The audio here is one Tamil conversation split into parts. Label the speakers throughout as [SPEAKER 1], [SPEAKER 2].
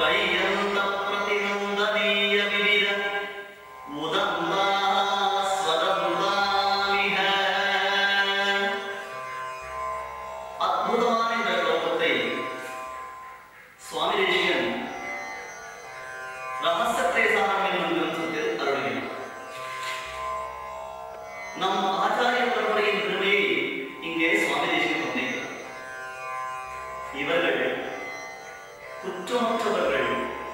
[SPEAKER 1] त्रय्यन्त प्रतिनन्दनीय विविध मुदन्दा स्वदन्दामिह அற்புதமான இந்த ஸ்லோகத்தை சுவாமி தேசிகன் ரகசியத்தை சாரம் என்னும் கிரந்தத்தில் அருளினார் நம் ஆச்சாரிய பரம்பரையின் பெருமையை இங்கே சுவாமி தேசிகன் சொன்னார் இவர்கள் குற்றமற்றவர்கள்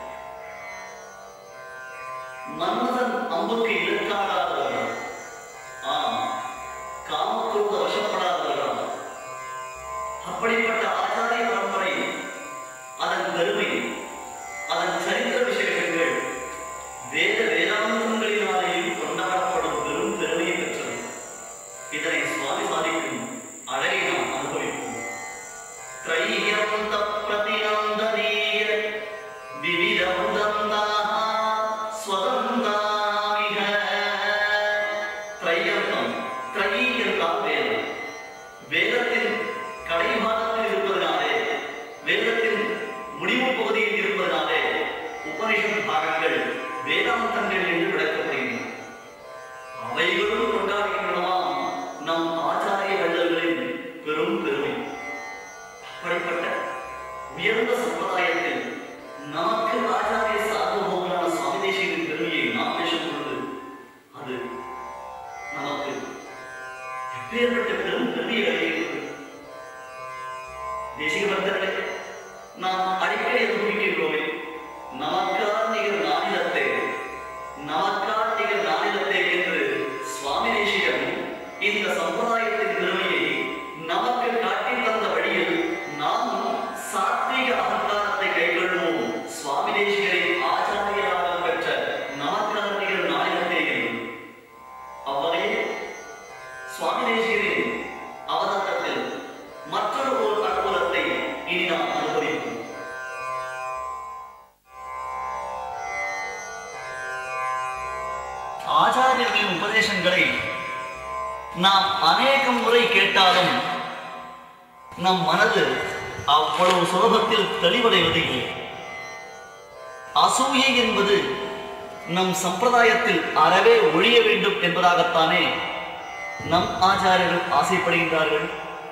[SPEAKER 1] மன்மதன் அம்புக்கு இலக்காடாதவர்கள் ஆம் காமக்கோடு வசப்படாதவர்கள் அப்படிப்பட்ட ஆச்சாரிய பரம்பரை அதன் பெருமை அதன் சரித்திர விசேஷங்கள் வேத வேதாந்தங்களினாலேயும் கொண்டாடப்படும் பெரும் பெருமையை பெற்றது இதனை சுவாமி சாதிக்கும் அழகை நாம் அனுபவிப்போம் त्रय्यन्त प्रतिनन्दनीय विविधमुदन्ताः स्वदन्तामिह त्रय्यन्तं त्रयी என்றால் வேதம் வேதத்தின் கடைபாகத்தில் இருப்பதனாலே வேதத்தின் முடிவு பகுதியில் இருப்பதனாலே உபனிஷத் பாகங்கள் வேதாந்தங்கள் என்று விளக்கப்படுகின்றன அவைகளும் கொண்டாடுகின்றனவாம் நம் ஆச்சாரிய வள்ளல்களின் பெரும் பெருமை அப்படிப்பட்ட உயர்ந்த சம்பிரதாயத்தில் நமக்கு ஆச்சாரிய சார்போகமான சுவாமி தேசியத்தின் பெருமையை நாம் பேசும் பொழுது அது நமக்கு எப்பேற்பட்ட பெரும் பெருமையை அடைகிறது தேசிக பக்தர்களே நாம் அடிக்கடி அனுபவிக்கின்றோமே நமக்கால் நிகர் நாளிலத்தே நமக்கால் நிகர் நாளிலத்தே என்று சுவாமி தேசிகன் இந்த சம்பிரதாயத்தின் பெருமையை நமக்கு காட்டித் தந்த வழியில் நாம் சாத்வீக அகங்காரத்தை கைக்கொள்வோம் சுவாமி தேசிகரின் ஆச்சாரியராக பெற்ற நமக்கால் நிகர் நாளிலத்தே என்று அவ்வகையில் சுவாமி தேசிகரின் அவதாரத்தில் மற்றொரு ஒரு அனுகூலத்தை இனி நாம் அனுபவிப்போம் ஆச்சாரியர்களின் உபதேசங்களை நாம் அநேகம் முறை கேட்டாலும் நம் மனது அவ்வளவு சுலபத்தில் தெளிவடைவது இல்லை அசூயை என்பது நம் சம்பிரதாயத்தில் அறவே ஒழிய வேண்டும் என்பதாகத்தானே நம் ஆச்சாரியர்கள் ஆசைப்படுகின்றார்கள்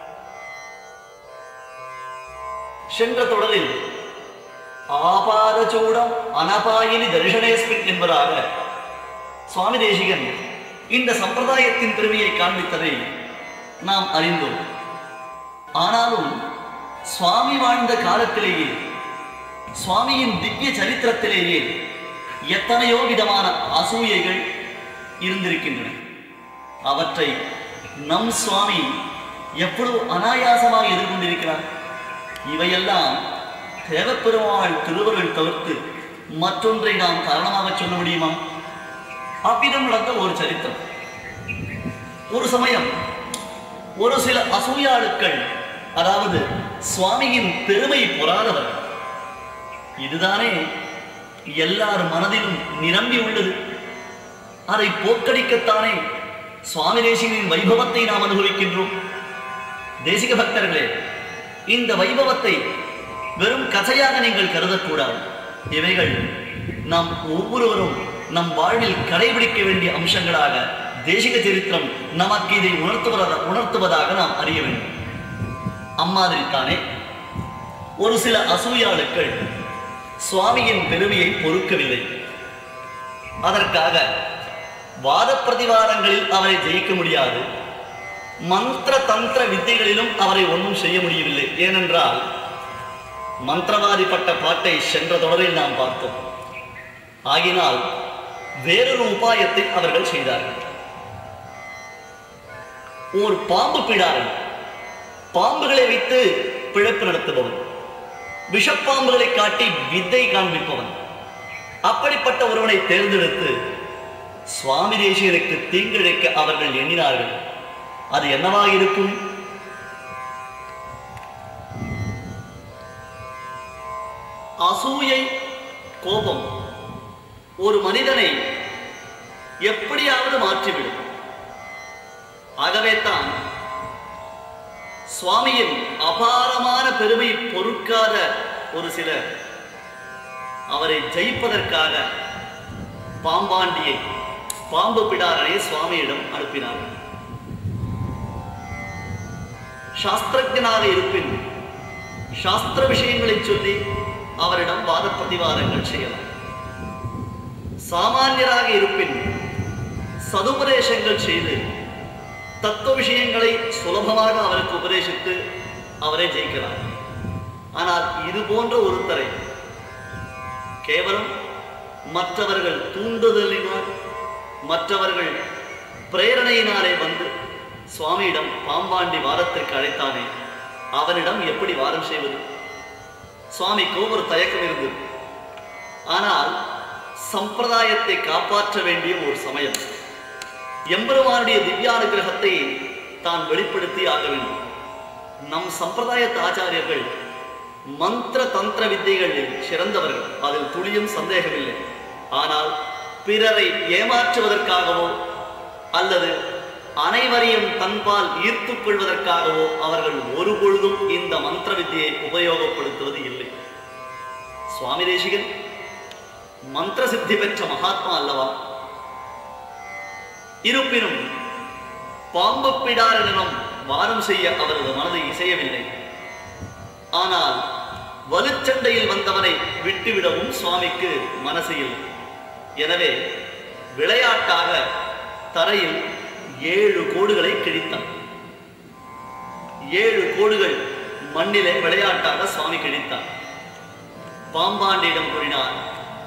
[SPEAKER 1] சென்ற தொடரில் ஆபாதச்சூடம் அனபாயினி தரிசனேஸ்மின் என்பதாக சுவாமி தேசிகன் இந்த சம்பிரதாயத்தின் பெருமையை காண்பித்ததை நாம் அறிந்தோம் ஆனாலும் சுவாமி வாழ்ந்த காலத்திலேயே சுவாமியின் திவ்ய சரித்திரத்திலேயே எத்தனையோ விதமான அசூயைகள் இருந்திருக்கின்றன அவற்றை நம் சுவாமி எவ்வளவு அனாயாசமாக எதிர்கொண்டிருக்கிறார் இவையெல்லாம் தேவப்பெருமாள் திருவருள் தவிர்த்து மற்றொன்றை நாம் காரணமாக சொல்ல முடியுமா அவ்விதம் நடந்த ஒரு சரித்திரம் ஒரு சமயம் ஒரு சில அசூயாளுக்கள் அதாவது சுவாமியின் பெருமை பொறாதவர் இதுதானே எல்லார் மனதிலும் நிரம்பி உள்ளது அதை போக்கடிக்கத்தானே சுவாமி தேசிகனின் வைபவத்தை நாம் அனுபவிக்கின்றோம் தேசிக பக்தர்களே இந்த வைபவத்தை வெறும் கதையாக நீங்கள் கருதக்கூடாது இவைகள் நாம் ஒவ்வொருவரும் நம் வாழ்வில் கடைபிடிக்க வேண்டிய அம்சங்களாக தேசிக சரித்திரம் நமக்கு இதை உணர்த்துவதாக உணர்த்துவதாக நாம் அறிய வேண்டும் அம்மாதிரித்தானே ஒரு சில அசூயாளுக்கள் சுவாமியின் பெருமையை பொறுக்கவில்லை அதற்காக வாத பிரதிவாதங்களில் அவரை ஜெயிக்க முடியாது மந்திர தந்திர வித்தைகளிலும் அவரை ஒன்றும் செய்ய முடியவில்லை ஏனென்றால் மந்திரவாதிப்பட்ட பாட்டை சென்ற தொடரில் நாம் பார்த்தோம் ஆகினால் வேறொரு உபாயத்தை அவர்கள் செய்தார்கள் ஓர் பாம்பு பிடாரன் பாம்புகளை வைத்து பிழைப்பு நடத்துபவன் விஷப்பாம்புகளை காட்டி வித்தை காண்பிப்பவன் அப்படிப்பட்ட ஒருவனை தேர்ந்தெடுத்து சுவாமி தேசியருக்கு தீங்கிழைக்க அவர்கள் எண்ணினார்கள் அது என்னவாக இருக்கும் அசூயை கோபம் ஒரு மனிதனை எப்படியாவது மாற்றிவிடும் ஆகவே தான் சுவாமியின் அபாரமான பெருமை பொறுக்காத ஒரு சிலர் அவரை ஜெயிப்பதற்காக பாம்பாண்டியை பாம்பு பிடாரனை சுவாமியிடம் அனுப்பினார்கள் சாஸ்திரஜனாக இருப்பின் சாஸ்திர விஷயங்களை சொல்லி அவரிடம் வாத பிரதிவாதங்கள் செய்யலாம் சாமானியராக இருப்பின் சதுபதேசங்கள் செய்து தத்துவ விஷயங்களை சுலபமாக அவருக்கு உபதேசித்து அவரை ஜெயிக்கிறார் ஆனால் இது போன்ற ஒருத்தரை கேவலம் மற்றவர்கள் தூண்டுதலினால் மற்றவர்கள் பிரேரணையினாலே வந்து சுவாமியிடம் பாம்பாண்டி வாதத்திற்கு அழைத்தானே அவனிடம் எப்படி வாதம் செய்வது சுவாமிக்கு ஒரு தயக்கம் இருந்தது ஆனால் சம்பிரதாயத்தை காப்பாற்ற வேண்டிய ஒரு சமயம் எம்பெருமானுடைய திவ்யானுகிரகத்தை தான் வெளிப்படுத்தி ஆக வேண்டும் நம் சம்பிரதாயத்து ஆச்சாரியர்கள் மந்திர தந்திர வித்தைகளில் சிறந்தவர்கள் அதில் துளியும் சந்தேகமில்லை ஆனால் பிறரை ஏமாற்றுவதற்காகவோ அல்லது அனைவரையும் தன்பால் ஈர்த்துக் கொள்வதற்காகவோ அவர்கள் ஒருபொழுதும் இந்த மந்திர வித்தியை உபயோகப்படுத்துவது இல்லை சுவாமி தேசிகன் மந்திர சித்தி பெற்ற மகாத்மா அல்லவா இருப்பினும் பாம்பு பிடாரனிடம் வாரம் செய்ய அவரது மனதை இசையவில்லை ஆனால் வலுச்சண்டையில் வந்தவனை விட்டுவிடவும் சுவாமிக்கு மனசு இல்லை எனவே விளையாட்டாக தரையில் ஏழு கோடுகளை கிழித்தான் ஏழு கோடுகள் மண்ணிலே விளையாட்டாக சுவாமி கிழித்தான் பாம்பாண்டியிடம் கூறினார்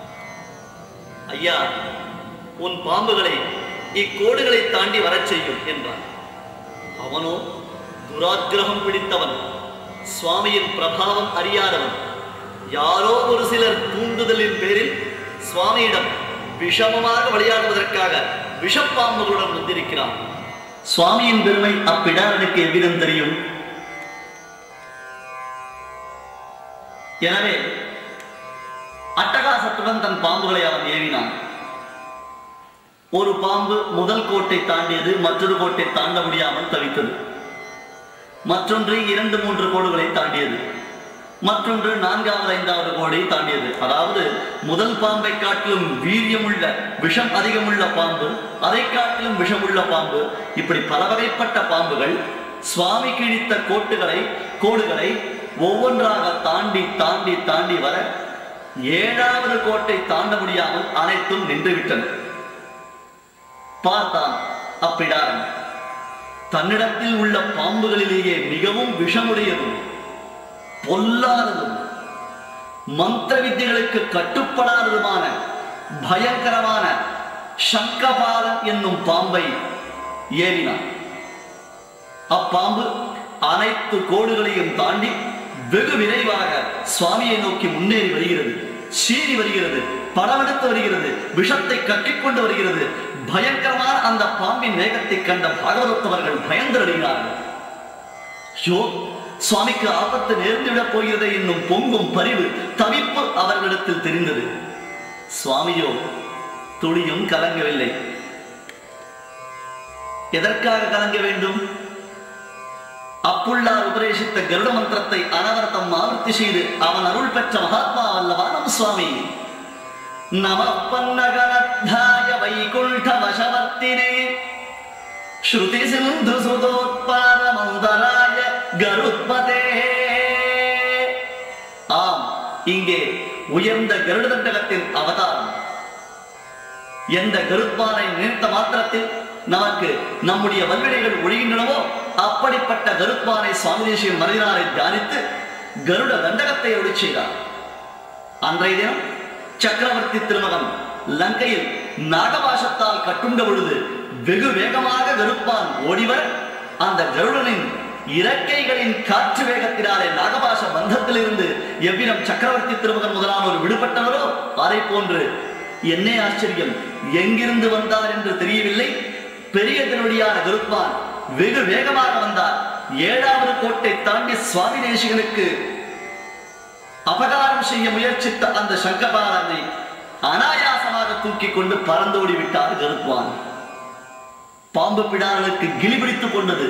[SPEAKER 1] ஐயா உன் பாம்புகளை இக்கோடுகளை தாண்டி வரச் செய்யும் என்றான் அவனோ துராக்கிரகம் பிடித்தவன் சுவாமியின் பிரபாவம் அறியாதவன் யாரோ ஒரு சிலர் தூண்டுதலின் பேரில் சுவாமியிடம் விஷமமாக விளையாடுவதற்காக விஷப்பாம்புகளுடன் வந்திருக்கிறான் சுவாமியின் பெருமை அப்பிடாரனுக்கு எவ்விதம் தெரியும் எனவே அட்டகாசத்துடன் தன் பாம்புகளை அவன் ஏவினான் ஒரு பாம்பு முதல் கோட்டை தாண்டியது மற்றொரு கோட்டை தாண்ட முடியாமல் தவித்தது மற்றொன்று இரண்டு மூன்று கோடுகளை தாண்டியது மற்றொன்று நான்காவது ஐந்தாவது கோடை தாண்டியது அதாவது முதல் பாம்பை காட்டிலும் வீரியமுள்ள விஷம் அதிகமுள்ள பாம்பு அதை காட்டிலும் விஷமுள்ள பாம்பு இப்படி பல வகைப்பட்ட பாம்புகள் சுவாமி கிழித்த கோட்டுகளை கோடுகளை ஒவ்வொன்றாக தாண்டி தாண்டி தாண்டி வர ஏழாவது கோட்டை தாண்ட முடியாமல் அனைத்தும் நின்றுவிட்டன பார்த்தான் அப்பிடாரன் தன்னிடத்தில் உள்ள பாம்புகளிலேயே மிகவும் விஷமுடையதும் பொல்லாததும் மந்திர வித்தைகளுக்கு கட்டுப்படாததுமான பயங்கரமான சங்கபாலன் என்னும் பாம்பை ஏறினான் அப்பாம்பு அனைத்து கோடுகளையும் தாண்டி வெகு விரைவாக சுவாமியை நோக்கி முன்னேறி வருகிறது சீறி வருகிறது படமெடுத்து வருகிறது விஷத்தை கக்கிக்கொண்டு வருகிறது பயங்கரமான அந்த பாம்பின் வேகத்தை கண்ட பாகவதத்தவர்கள் பயந்து அடைகிறார்கள் ஐயோ சுவாமிக்கு ஆபத்து நேர்ந்துவிடப் போகிறது என்னும் பொங்கும் பரிவு தவிப்பு அவர்களிடத்தில் தெரிந்தது சுவாமியோ துளியும் கலங்கவில்லை எதற்காக கலங்க வேண்டும் அப்புள்ளார் உபதேசித்த கருட மந்திரத்தை அனவரத்தம் ஆவர்த்தி செய்து அவன் அருள் பெற்ற மகாத்மா அல்லவா நம் சுவாமி நம பன்னகனத்தாய வைகுண்ட வசவர்த்தினே ஸ்ருதி சிந்து சுதோத்பாத மந்தராய கருத்பதே ஆம் இங்கே உயர்ந்த கருடதண்டகத்தின் அவதாரம் எந்த கருத்பானை நினைத்த மாத்திரத்தில் நமக்கு நம்முடைய வல்வினைகள் ஒழிகின்றனவோ அப்படிப்பட்ட கருத்பானை சுவாமி தேசியம் மனிதனாரை தியானித்து கருட தண்டகத்தை ஒளி செய்தார் அன்றைய தினம் சக்கரவர்த்தி திருமகன் லங்கையில் நாகபாசத்தால் கட்டுண்ட பொழுது வெகு வேகமாக கருப்பான் ஓடிவர் அந்த கருடனின் இறக்கைகளின் காற்று வேகத்தினாலே நாகபாச பந்தத்திலிருந்து எவ்விதம் சக்கரவர்த்தி திருமகன் முதலானோர் விடுபட்டவரோ அதை போன்று என்னே ஆச்சரியம் எங்கிருந்து வந்தார் என்று தெரியவில்லை பெரிய திருவடியான கருப்பான் வெகு வேகமாக வந்தார் ஏழாவது கோட்டை தாண்டி சுவாமி தேசிகனுக்கு அபகாரம் செய்ய முயற்சித்த அந்த சங்கபாலனை அனாயாசமாக தூக்கி கொண்டு பறந்தோடி விட்டார் கருத்வான் பாம்பு பிடாரனுக்கு கிளி பிடித்துக் கொண்டது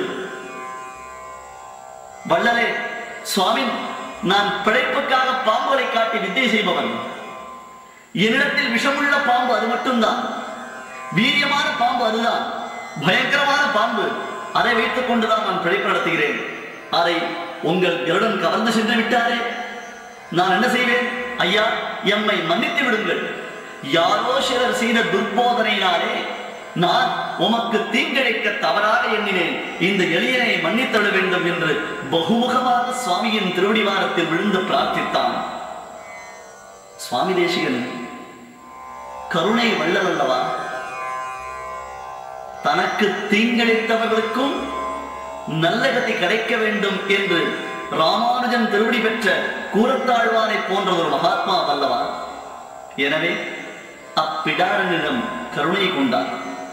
[SPEAKER 1] வள்ளலே சுவாமி நான் பிழைப்புக்காக பாம்புகளை காட்டி வித்தை செய்பவன் என்னிடத்தில் விஷமுள்ள பாம்பு அது மட்டும்தான் வீரியமான பாம்பு அதுதான் பயங்கரமான பாம்பு அதை வைத்துக் கொண்டுதான் நான் பிழைப்பு நடத்துகிறேன் அதை உங்கள் கருடன் கவர்ந்து சென்று விட்டாரே நான் என்ன செய்வேன் ஐயா எம்மை மன்னித்து விடுங்கள் யாரோ சிலர் செய்த துர்போதனையினாலே நான் உமக்கு தீங்கிழைக்க தவறாக எண்ணினேன் இந்த எளியனை மன்னித்தவிட வேண்டும் என்று பகுமுகமாக சுவாமியின் திருவடிவாரத்தில் விழுந்து பிரார்த்தித்தான் சுவாமி தேசிகன் கருணை வள்ளல் அல்லவா தனக்கு தீங்கிழைத்தவர்களுக்கும் நல்ல கதி கிடைக்க வேண்டும் என்று ராமானுஜன் திருவடி பெற்ற கூரத்தாழ்வானை போன்ற ஒரு மகாத்மா வல்லவா எனவே அப்பிடாரனிடம் கருணை கொண்டான்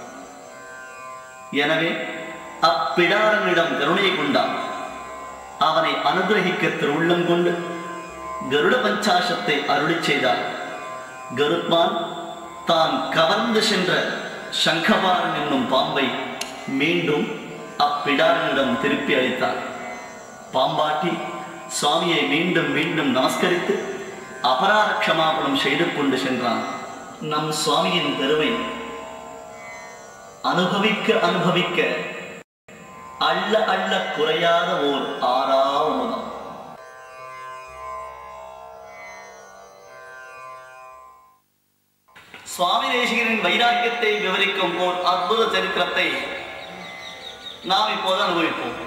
[SPEAKER 1] எனவே அப்பிடாரனிடம் கருணை கொண்டான் அவனை அனுகிரகிக்க திருவுள்ளம் கொண்டு கருட பஞ்சாசத்தை அருளிச் செய்தார் கருத்மான் தான் கவர்ந்து சென்ற சங்கபாரன் என்னும் பாம்பை மீண்டும் அப்பிடாரனிடம் திருப்பி அளித்தார் பாம்பாட்டி சுவாமியை மீண்டும் மீண்டும் நமஸ்கரித்து அபராத க்ஷமாபணம் செய்து கொண்டு சென்றான் நம் சுவாமியின் பெருமை அனுபவிக்க அனுபவிக்க அள்ள அள்ள குறையாத ஓர் ஆறாவமுதம் சுவாமி தேசிகரின் வைராக்கியத்தை விவரிக்கும் ஓர் அற்புத சரித்திரத்தை நாம் இப்போது அனுபவிப்போம்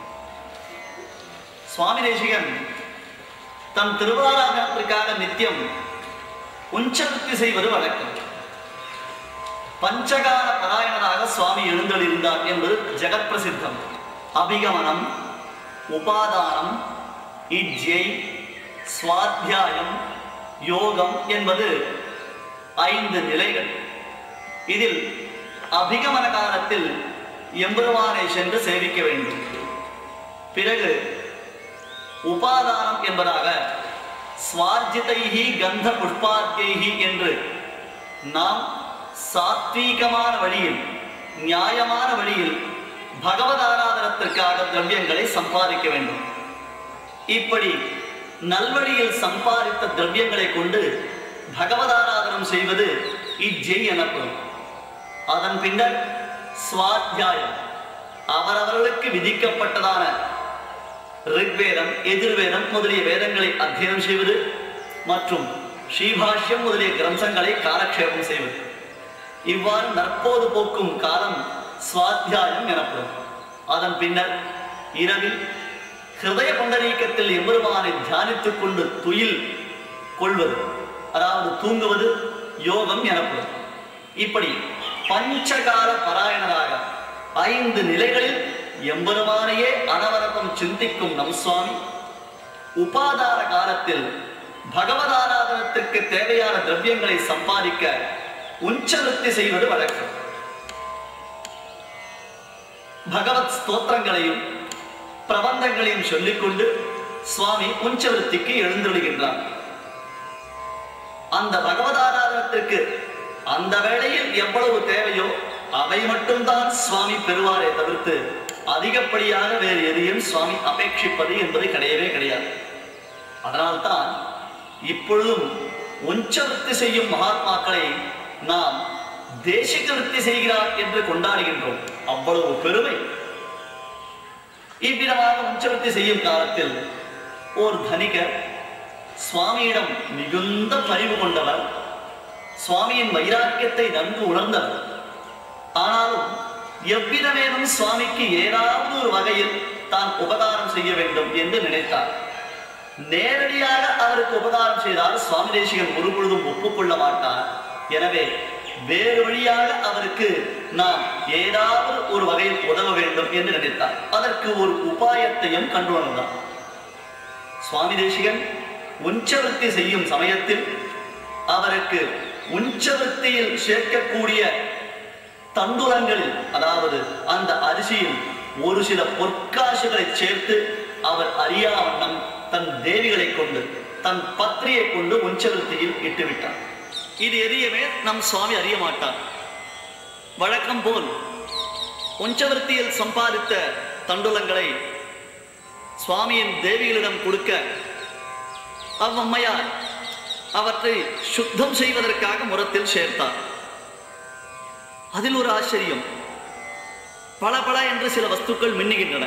[SPEAKER 1] சுவாமி தேசிகன் தன் திருவாராதனத்திற்காக நித்தியம் உஞ்சவர்த்தி செய்வது வழக்கம் பஞ்சகால பராயணராக சுவாமி எழுந்தளிருந்தார் என்பது ஜெகத் பிரசித்தம் அபிகமனம் உபாதானம் இஜ்யை சுவாத்தியாயம் யோகம் என்பது ஐந்து நிலைகள் இதில் அபிகமன காலத்தில் எம்பெருமானை சென்று சேவிக்க வேண்டும் பிறகு உபாதானம் என்பதாக ஸ்வார்ஜிதைஹி கந்த புஷ்பாத்தியைஹி என்று நாம் சாத்வீகமான வழியில் நியாயமான வழியில் பகவத் ஆராதனத்திற்காக திரவியங்களை சம்பாதிக்க வேண்டும் இப்படி நல்வழியில் சம்பாதித்த திரவியங்களை கொண்டு பகவதாராதனம் செய்வது இஜெய் எனப்படும் அதன் பின்னர் சுவாத்தியாயம் அவரவர்களுக்கு விதிக்கப்பட்டதான ரிக்வேதம் எதிர்வேதம் முதலிய வேதங்களை அத்தியனம் செய்வது மற்றும் ஸ்ரீபாஷ்யம் முதலிய கிரந்தங்களை காலக்ஷேபம் செய்வது இவ்வாறு நற்போது போக்கும் காலம் சுவாத்தியாயம் எனப்படும் அதன் பின்னர் இரவில் ஹிருதய புண்டரீக்கத்தில் எம்பெருமானை தியானித்துக் கொண்டு துயில் கொள்வது அதாவது தூங்குவது யோகம் எனப்படும் இப்படி பஞ்சகால பராயணராக ஐந்து நிலைகளில் எம்பெருமானையே அனவரதம் சிந்திக்கும் நம் சுவாமி உபாதார காலத்தில் பகவதாராதனத்திற்கு தேவையான திரவியங்களை சம்பாதிக்க உஞ்சவருத்தி செய்வது வழக்கம் பகவத் ஸ்தோத்திரங்களையும் பிரபந்தங்களையும் சொல்லிக்கொண்டு சுவாமி உஞ்சவருத்திக்கு எழுந்துடுகின்றார் அந்த பகவதாராதனத்திற்கு அந்த வேளையில் எவ்வளவு தேவையோ அவை மட்டும்தான் சுவாமி பெறுவாரே தவிர்த்து அதிகப்படியாக வேறு எதையும் சுவாமி அபேட்சிப்பது என்பது கிடையவே கிடையாது அதனால்தான் இப்பொழுதும் உஞ்சவருத்தி செய்யும் மகாத்மாக்களை நாம் தேசிக விருத்தி செய்கிறார் என்று கொண்டாடுகின்றோம் அவ்வளவு பெருமை இவ்விதமாக உஞ்சவருத்தி செய்யும் காலத்தில் ஓர் தனிகர் சுவாமியிடம் மிகுந்த பரிவு கொண்டவர் சுவாமியின் வைராக்கியத்தை நன்கு உணர்ந்தவர் ஆனாலும் எவ்விதமேனும் சுவாமிக்கு ஏதாவது ஒரு வகையில் தான் உபகாரம் செய்ய வேண்டும் என்று நினைத்தார் நேரடியாக அவருக்கு உபகாரம் செய்தால் சுவாமி தேசிகன் ஒரு பொழுதும் ஒப்புக்கொள்ள மாட்டார் எனவே வேறு வழியாக அவருக்கு நாம் ஏதாவது ஒரு வகையில் உதவ வேண்டும் என்று நினைத்தார் அதற்கு ஒரு உபாயத்தையும் கண்டு வந்தார் சுவாமி தேசிகன் உஞ்சவருத்தி செய்யும் சமயத்தில் அவருக்கு உஞ்சவருத்தியில் சேர்க்கக்கூடிய தண்டுலங்களில் அதாவது அந்த அரிசியில் ஒரு சில பொற்காசுகளை சேர்த்து அவர் அறியா வண்ணம் தன் தேவிகளை கொண்டு தன் பத்திரியை கொண்டு உஞ்சவருத்தியில் இட்டுவிட்டார் இது எதையுமே நம் சுவாமி அறிய மாட்டார் வழக்கம் போல் உஞ்சவருத்தியில் சம்பாதித்த தண்டுலங்களை சுவாமியின் தேவிகளிடம் கொடுக்க அவ்வம்மையார் அவற்றை சுத்தம் செய்வதற்காக முரத்தில் சேர்த்தார் அதில் ஒரு ஆச்சரியம் பளபள என்று சில வஸ்துக்கள் மின்னுகின்றன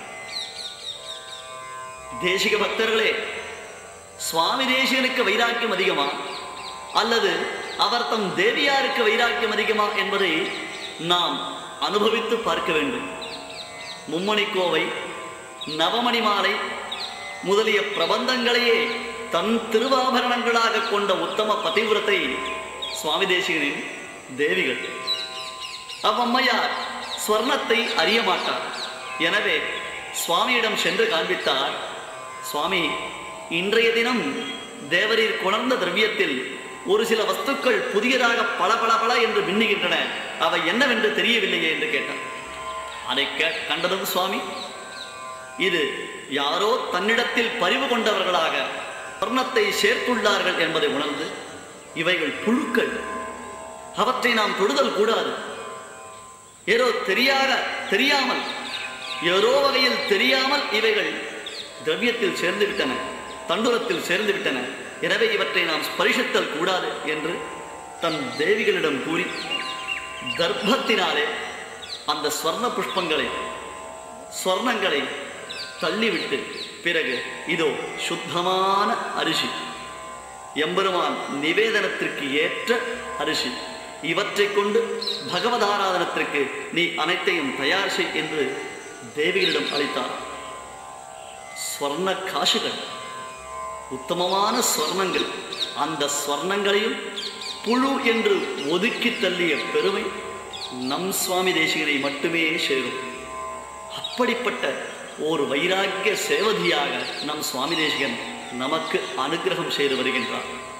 [SPEAKER 1] தேசிக பக்தர்களே சுவாமி தேசிகனுக்கு வைராக்கியம் அதிகமா அல்லது அவர் தம் தேவியாருக்கு வைராக்கியம் அதிகமா என்பதை நாம் அனுபவித்து பார்க்க வேண்டும் மும்மணி கோவை நவமணி மாலை முதலிய பிரபந்தங்களையே தன் திருவாபரணங்களாக கொண்ட உத்தம பதிவிரத்தை சுவாமி தேசிகனின் தேவிகள் அவ்வம்மையார் ஸ்வர்ணத்தை அறிய மாட்டார் எனவே சுவாமியிடம் சென்று காண்பித்தார் சுவாமி இன்றைய தினம் தேவரீர் கொணர்ந்த திரவியத்தில் ஒரு சில வஸ்துக்கள் புதியதாக பல பல பல என்று மின்னுகின்றன அவை என்னவென்று தெரியவில்லையே என்று கேட்டார் அதை கே- கண்டதும் சுவாமி இது யாரோ தன்னிடத்தில் பரிவு கொண்டவர்களாக வர்ணத்தை சேர்த்துள்ளார்கள் என்பதை உணர்ந்து இவைகள் புழுக்கள் அவற்றை நாம் தொடுதல் கூடாது ஏதோ தெரியாத தெரியாமல் ஏதோ வகையில் தெரியாமல் இவைகள் திரவியத்தில் சேர்ந்து விட்டன தண்டுரத்தில் சேர்ந்து விட்டன எனவே இவற்றை நாம் ஸ்பரிசித்தல் கூடாது என்று தன் தேவிகளிடம் கூறி கர்ப்பத்தினாலே அந்த ஸ்வர்ண புஷ்பங்களை ஸ்வர்ணங்களை தள்ளிவிட்டு பிறகு இதோ சுத்தமான அரிசி எம்பெருமான் நிவேதனத்திற்கு ஏற்ற அரிசி இவற்றை கொண்டு பகவதாராதனத்திற்கு நீ அனைத்தையும் தயார் செய் என்று தேவிகளிடம் அளித்தார் ஸ்வர்ண காசுகள் உத்தமமான ஸ்வர்ணங்கள் அந்த ஸ்வர்ணங்களையும் புழு என்று ஒதுக்கி தள்ளிய பெருமை நம் சுவாமி தேசிகரை மட்டுமே சேரும் அப்படிப்பட்ட ஒரு வைராக்கிய சேவதியாக நம் சுவாமி தேசிகன் நமக்கு அனுக்கிரகம் செய்து வருகின்றார்